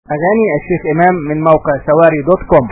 أغاني الشيخ إمام من موقع سواري دوت كوم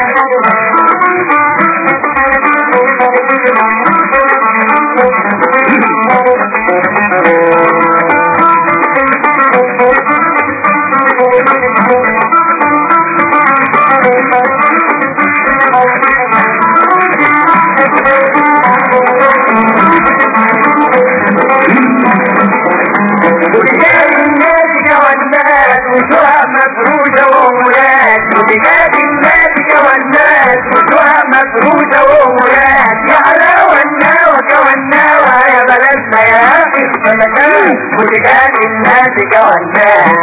مفروشة ومولاد وبلاد الناس والناس وجوها مفروشة ومولاد يا حلاوة الناوة كوالناوة يا بلدنا يا أخي المكان وبلاد الناس كوالناس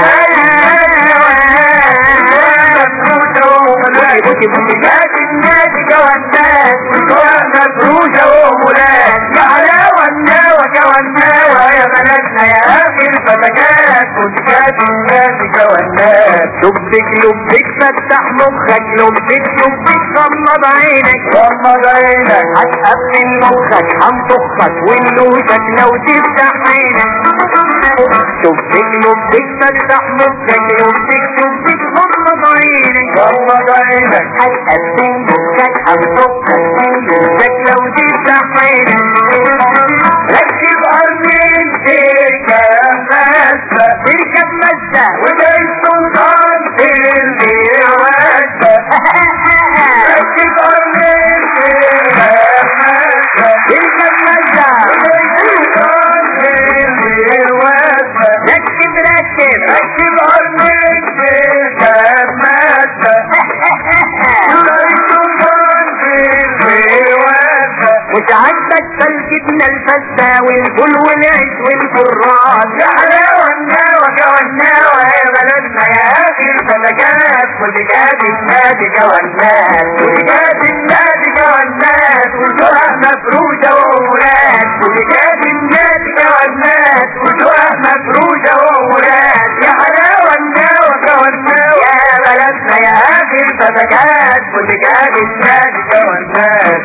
مفروشة ومولاد وبلاد الناس كوالناس وجوها مفروشة ومولاد يا حلاوة الناوة كوالناوة يا بلدنا يا أخي المكان وبلاد الناس كوالناس لبك لبك فتح مخك لبك لبك غمض عينك غمض عينك هتقفل مخك هنطخك ونلوشك لو تفتح عينك لبك لبك فتح مخك لبك لبك غمض عينك غمض عينك هتقفل مخك هنطخك ونلوشك لو تفتح عينك ركب أرضين تركب مسة تركب مسة وده السلطان في البيوت ركب أرضين تركب مسة تركب مسة وده السلطان في البيوت ركب ركب ركب أرضين تركب مسة وده السلطان في البيوت مش عاجبك فالجبنة الفسة والفول والعيش والفرات يا حلاوة الناوة كوالناوة يا بلدنا يا أخي الفتكات وتكات النادي كوالناس وتكات النادي كوالناس وجوها مفروشة وولاد وتكات النادي كوالناس وجوها مفروشة وولاد يا حلاوة الناوة كوالناوة يا بلدنا يا أخي الفتكات وتكات النادي كوالناس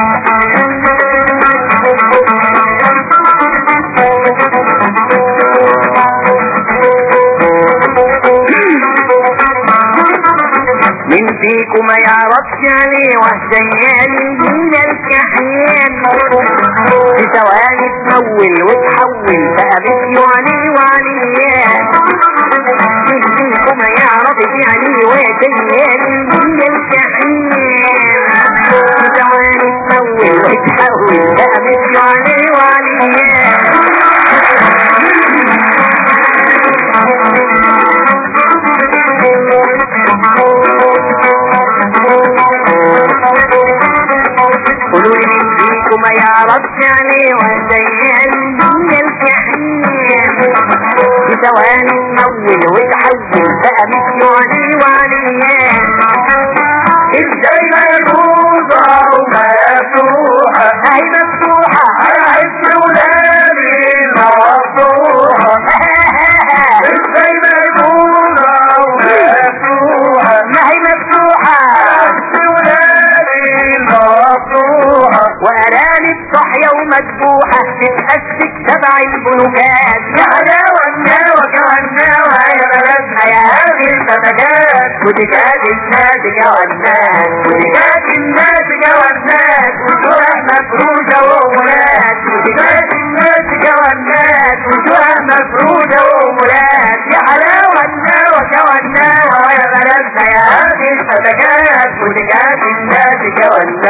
من فيكم ما يعرفش عليه وحشياني من الكحيان في ثواني تمول وتحول بقى مثله عليه وعليان من فيكم ما يعرفش عليه وحشياني من الكحيان في ثواني تمول وتحول بقى مثله عليه وعليان قولوا لي مين فيكم ما يعرفش عليه وزيان من الكحيان بثواني تمول وتحول بقى مثله عليه وعليان ازاي مرفوضة ومفتوحة هاي مفتوحة عرفت ولادي مفتوحة ازاي مرفوضة ومفتوحة ما هي مفتوحة عرفت ولادي مفتوحة وأراني الصحية ومذبوحة تتأسك تبع البنوكات يا حلاوة الناوة كوالناوة يا بلدنا يا هذه الفتكات وتكات الناس كوالناس وتكات الناس كوالناس وجوها مفروشة وولاد وتكات الناس كوالناس وجوها مفروشة وولاد يا حلاوة الناوة كوالناوة يا بلدنا يا هذه الفتكات وتكات الناس كوالناس